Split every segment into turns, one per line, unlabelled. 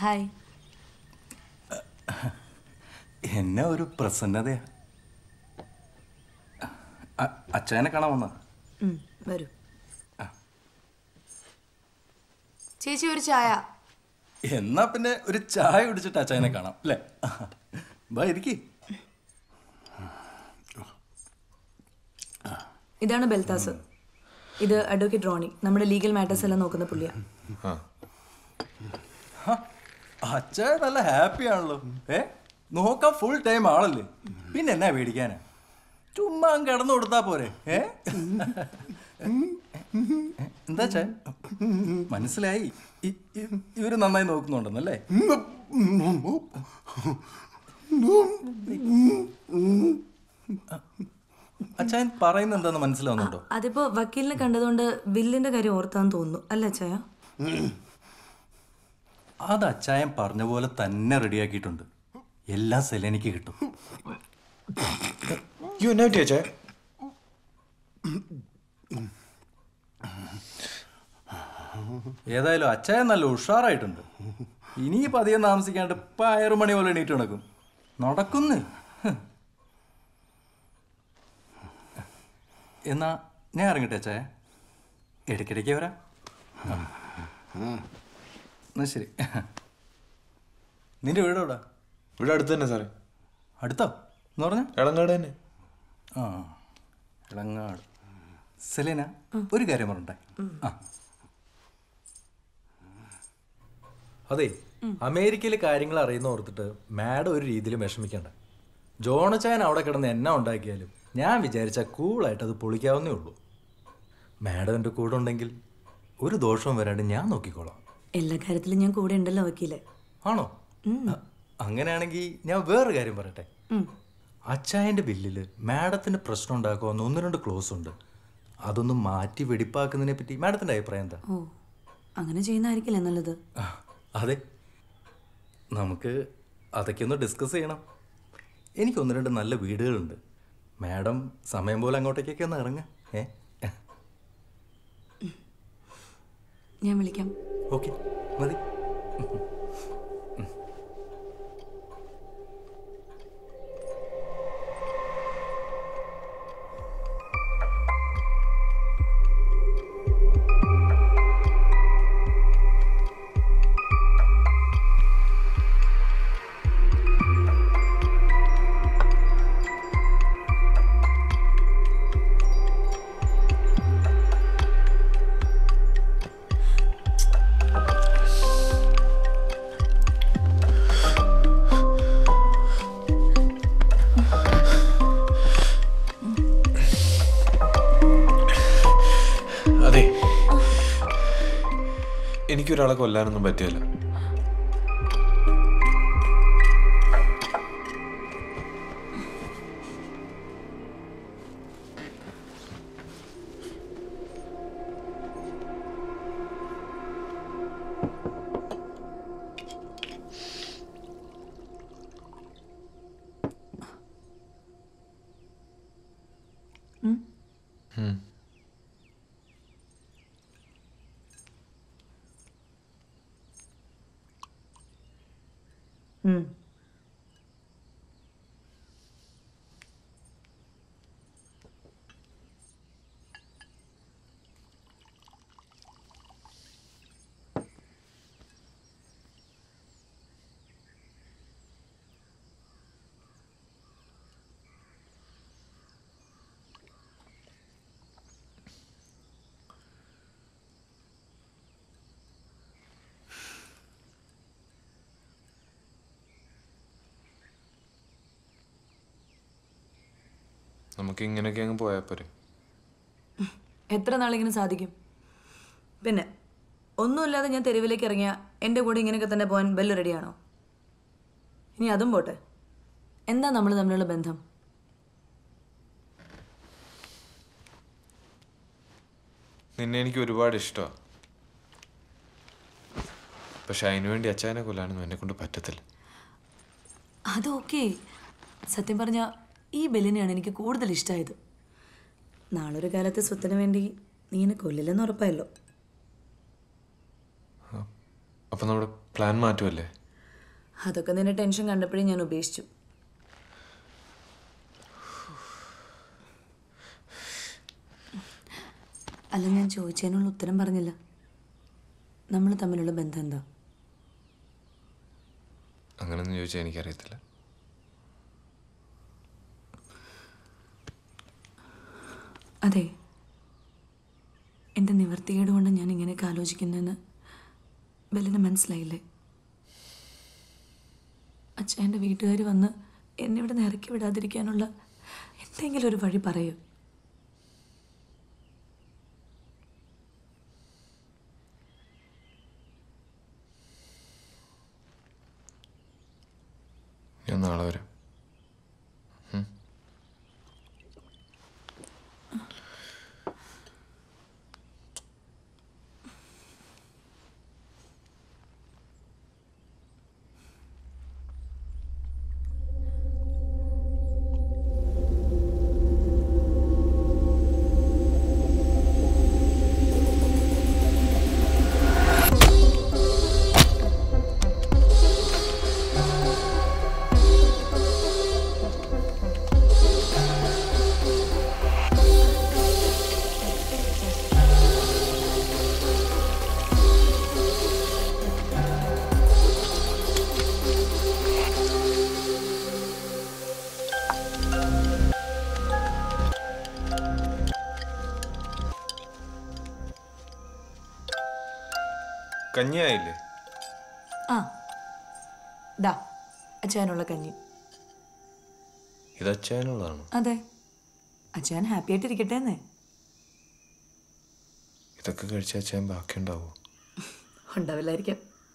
Hi
എന്നെ ഒരു പ്രസന്നതയാ അ- അച്ചായനെ കാണാൻ വന്ന
ഉം, വരൂ ചേച്ചി ഒരു ചായ
എന്നാ പിന്നെ ഒരു ചായ കുടിച്ചിട്ട് അച്ചായനെ കാണാം അല്ലേ ബാ ഇരിക്കി
ഇതാണ് ബെൽത്താസ് ഇത് അഡ്വക്കേറ്റ് റോണി നമ്മുടെ ലീഗൽ മാറ്റേഴ്സ് എല്ലാം നോക്കുന്ന പുള്ളിയാ
അച്ചായ നല്ല ഹാപ്പി ആണല്ലോ ഏ നോക്കാൻ ഫുൾ ടൈം ആളല്ലേ പിന്നെ എന്നാ പേടിക്കാനാ ചുമ്മാ അങ്ങ് കിടന്നു കൊടുത്താ പോരെ ഏ എന്താ ചായ മനസ്സിലായി ഇ- ഇ- ഇവര് നന്നായി നോക്കുന്നുണ്ടെന്നല്ലേ അച്ചായൻ പറയുന്നത് എന്താന്ന് മനസ്സിലാവുന്നുണ്ടോ
അതിപ്പോ വക്കീലിനെ കണ്ടതുകൊണ്ട് ബില്ലിന്റെ കാര്യം ഓർത്താന്ന് തോന്നുന്നു അല്ലേ ചായ
അത് അച്ചായൻ പറഞ്ഞ പോലെ തന്നെ റെഡിയാക്കിയിട്ടുണ്ട് എല്ലാം സെലനിക്ക് കിട്ടും
യു എന്നാ പറ്റിയ ചേ
ഏതായാലും അച്ചായൻ നല്ല ഉഷാറായിട്ടുണ്ട് ഇനിയിപ്പോൾ അധികം താമസിക്കാണ്ട് പയറു മണി പോലെ എണീറ്റ് നടക്കും നടക്കുന്നു ഹ്. എന്നാ ഞാൻ ഇറങ്ങട്ടെ അച്ചായ ഇടയ്ക്കിടയ്ക്ക് വരാം ആ. എന്നാ ശരി നിന്റെ വീട് എവിടാ
ഇവിടെ അടുത്ത് തന്നെ സാറേ
അടുത്തോ എന്ന് പറഞ്ഞ
എളങ്കാട് തന്നെ
ആ ഇളങ്ങാട് സെലീന ഒരു കാര്യം പറഞ്ഞേ ആ
അതെ അമേരിക്കയിലെ കാര്യങ്ങൾ അറിയുന്ന ഓർത്തിട്ട് മാഡം ഒരു രീതിയിലും വിഷമിക്കണ്ട ജോണച്ചായൻ അവിടെ കിടന്ന് എന്നെ ഉണ്ടാക്കിയാലും ഞാൻ വിചാരിച്ച കൂളായിട്ട് അത് പൊളിക്കാവുന്നേ ഉള്ളൂ മാഡം എൻ്റെ കൂടെ ഉണ്ടെങ്കിൽ ഒരു ദോഷവും വരാണ്ട് ഞാൻ നോക്കിക്കോളാം
എല്ലാ കാര്യത്തിലും ഞാൻ കൂടെ ഉണ്ടല്ലോ വക്കീലെ
ആണോ അ- അങ്ങനെയാണെങ്കിൽ ഞാൻ വേറൊരു കാര്യം പറയട്ടെ അച്ചായൻ്റെ ബില്ലിൽ മാഡത്തിന് പ്രശ്നം ഉണ്ടാക്കുമെന്ന് ഒന്ന് രണ്ട് ക്ലോസ് ഉണ്ട് അതൊന്ന് മാറ്റി വെടിപ്പാക്കുന്നതിനെ പറ്റി മാഡത്തിൻ്റെ അഭിപ്രായം എന്താ
ഓ അങ്ങനെ ചെയ്യുന്നതായിരിക്കില്ലേ നല്ലത്
ആ, അതെ നമുക്ക് അതൊക്കെ ഒന്ന് ഡിസ്കസ് ചെയ്യണം എനിക്ക് ഒന്ന് രണ്ട് നല്ല വീടുകളുണ്ട് മാഡം സമയം പോലെ അങ്ങോട്ടേക്കൊക്കെ ഒന്ന് ഇറങ്ങ ഏ
ഞാൻ വിളിക്കാം
ഓക്കെ മതി
അതെ എനിക്കൊരാളെ കൊല്ലാനൊന്നും പറ്റിയല്ല
ഉം.
നമുക്ക് ഇങ്ങനെയൊക്കെ അങ്ങ് പോയാൽ പോരെ
എത്ര നാളിങ്ങനെ സാധിക്കും പിന്നെ ഒന്നുമില്ലാതെ ഞാൻ തെരുവിലേക്ക് ഇറങ്ങിയ എൻ്റെ കൂടെ ഇങ്ങനെയൊക്കെ തന്നെ പോകാൻ ബെല്ല് റെഡിയാണോ ഇനി അതും പോട്ടെ എന്താ നമ്മൾ തമ്മിലുള്ള ബന്ധം
നിന്നെ എനിക്ക് ഒരുപാട് ഇഷ്ടമാണ് പക്ഷെ അതിനു വേണ്ടി അച്ചായനെ കൊല്ലാനൊന്നും എന്നെ കൊണ്ട് പറ്റത്തില്ല
അത് ഓക്കെ സത്യം പറഞ്ഞ ഈ ബെല്ലിനെയാണ് എനിക്ക് കൂടുതൽ ഇഷ്ടമായത് നാളൊരു കാലത്ത് സ്വത്തിന് വേണ്ടി നീ എന്നെ കൊല്ലില്ലെന്ന് ഉറപ്പായല്ലോ
അപ്പൊ നമ്മുടെ പ്ലാൻ മാറ്റുമല്ലേ
അതൊക്കെ നിന്റെ ടെൻഷൻ കണ്ടപ്പോഴേ ഞാൻ ഉപേക്ഷിച്ചു അല്ല ഞാൻ ചോദിച്ചതിനുള്ള ഉത്തരം പറഞ്ഞില്ല നമ്മൾ തമ്മിലുള്ള ബന്ധം എന്താ
അങ്ങനെയൊന്നും ചോദിച്ചാൽ എനിക്കറിയത്തില്ല
അതെ എൻ്റെ നിവർത്തികേട് കൊണ്ട് ഞാൻ ഇങ്ങനെയൊക്കെ ആലോചിക്കുന്നതെന്ന് ബെല്ലിന് മനസ്സിലായില്ലേ അച്ഛൻ്റെ വീട്ടുകാർ വന്ന് എന്നെ ഇവിടെ നിന്ന് ഇറക്കി വിടാതിരിക്കാനുള്ള എന്തെങ്കിലും ഒരു വഴി പറയൂ
ഞാൻ നാളെ വരാം കഞ്ഞിയായില്ലേ
ആ ദാ അച്ഛനുള്ള കഞ്ഞി
ഇത് അച്ചായനുള്ളതാണോ
അതെ അച്ഛൻ ഹാപ്പി ആയിട്ടിരിക്കട്ടെ എന്നേ
ഇതൊക്കെ കഴിച്ച അച്ചായൻ ബാക്കിയുണ്ടാവോ
ഉണ്ടാവില്ലായിരിക്കാം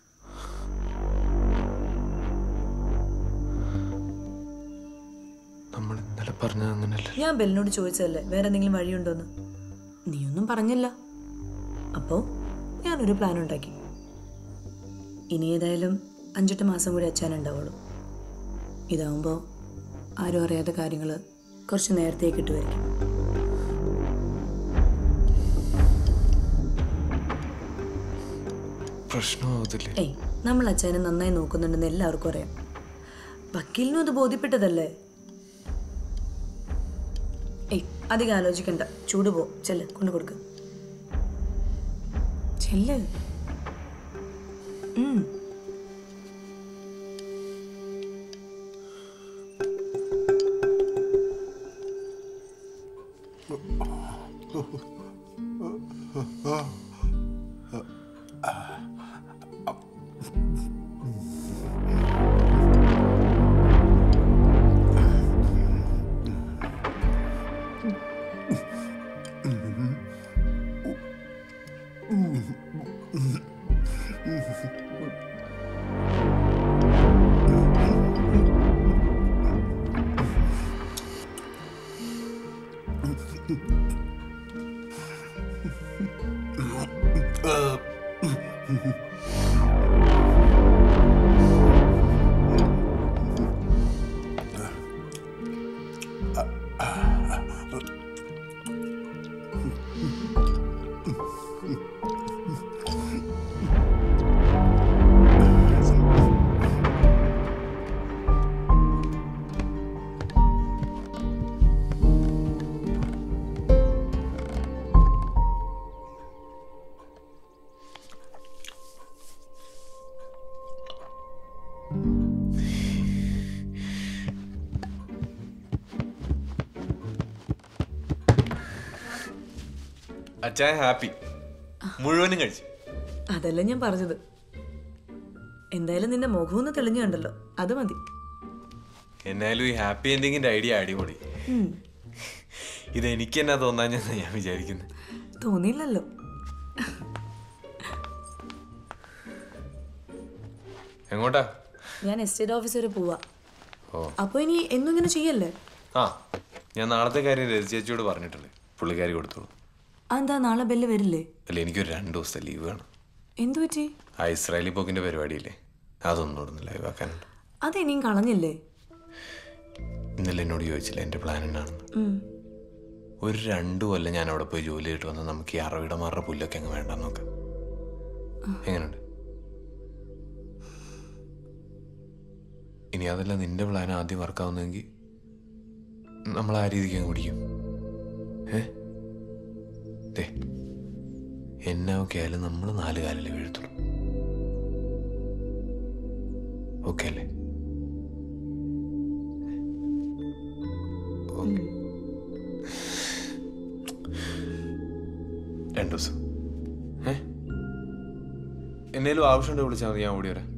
നമ്മൾ ഇന്നലെ പറഞ്ഞത് അങ്ങനല്ലേ
ഞാൻ ബെല്ലിനോട് ചോദിച്ചതല്ലേ വേറെ എന്തെങ്കിലും വഴിയുണ്ടോന്ന് നീയൊന്നും പറഞ്ഞില്ല അപ്പോൾ ഞാനൊരു പ്ലാൻ ഉണ്ടാക്കി ഇനി ഏതായാലും അഞ്ചെട്ട് മാസം കൂടി അച്ഛൻ ഉണ്ടാവുള്ളൂ ഇതാവുമ്പോൾ ആരും അറിയാത്ത കാര്യങ്ങൾ കുറച്ച് നേരത്തേക്ക് കിട്ടുമായിരിക്കും
പ്രശ്നമാവത്തില്ലേ
ഏയ് നമ്മൾ അച്ഛനെ നന്നായി നോക്കുന്നുണ്ടെന്ന് എല്ലാവർക്കും അറിയാം വക്കീലിനും അത് ബോധ്യപ്പെട്ടതല്ലേ ഏയ് അധികം ആലോചിക്കണ്ട ചൂട് പോ ചെല്ല് കൊണ്ടു കൊടുക്ക ചെല്ല് ഉം.
അച്ചായൻ ഹാപ്പി മുഴുവനും കഴിച്ചു
അതല്ല ഞാൻ പറഞ്ഞത് എന്തായാലും നിന്റെ മുഖം ഒന്ന് തെളിഞ്ഞു കണ്ടല്ലോ അത് മതി
എന്നാലും ഈ ഹാപ്പി എൻഡിങ്ങിന്റെ ഐഡിയ അടിപൊളി
ഉം.
ഇത് എനിക്ക് എന്നാ തോന്നാഞ്ഞെന്ന് ഞാൻ വിചാരിക്കുന്നത്
തോന്നിയില്ലല്ലോ
എങ്ങോട്ടാ
ഞാൻ എസ്റ്റേറ്റ് ഓഫീസ് വരെ പോവാ
ഓ
അപ്പോൾ ഇനി എന്നും ഇങ്ങനെ ചെയ്യല്ലേ
ആ ഞാൻ നാളത്തെ കാര്യം രജി ചേച്ചിയോട് പറഞ്ഞിട്ടുണ്ട് പുള്ളിക്കാരി കൊടുത്തോളൂ
അതെന്താ നാളെ ബെല്ല് വരില്ലേ
അല്ല എനിക്കൊരു രണ്ട് ദിവസത്തെ ലീവ് വേണം
എന്തു പറ്റി
ആ ഇസ്രായേലി പോക്കിന്റെ പരിപാടിയില്ലേ അതൊന്നും ഇവിടെ നിന്ന് ലൈവ് ആക്കാനുണ്ട്
അതെനിയും കളഞ്ഞില്ലേ
ഇന്നലെ എന്നോട് ചോദിച്ചില്ല എൻ്റെ പ്ലാൻ എന്നാണെന്ന്
ഉം.
ഒരു രണ്ടു കൊല്ലം ഞാൻ അവിടെ പോയി ജോലി ചെയ്തിട്ട് വന്നാൽ നമുക്ക് ഈ അറവിടമാരുടെ പുല്ലൊക്കെ അങ്ങ് വേണ്ടെന്ന് നോക്കാം എങ്ങനെയുണ്ട് ഇനി അതല്ല നിന്റെ പ്ലാൻ ആദ്യം വർക്കാവുന്നെങ്കിൽ നമ്മൾ ആ രീതിക്ക് അങ്ങ് പിടിക്കും ഏ ദേ എന്നാ ഒക്കെ ആയാലും നമ്മൾ നാല് കാലിലെ വീഴത്തുള്ളൂ ഓക്കെ അല്ലേ ഓക്കെ രണ്ടു ദിവസം ഏ എന്നേലും ആവശ്യമുണ്ട് വിളിച്ചാൽ മതി ഞാൻ ഓടി വരാം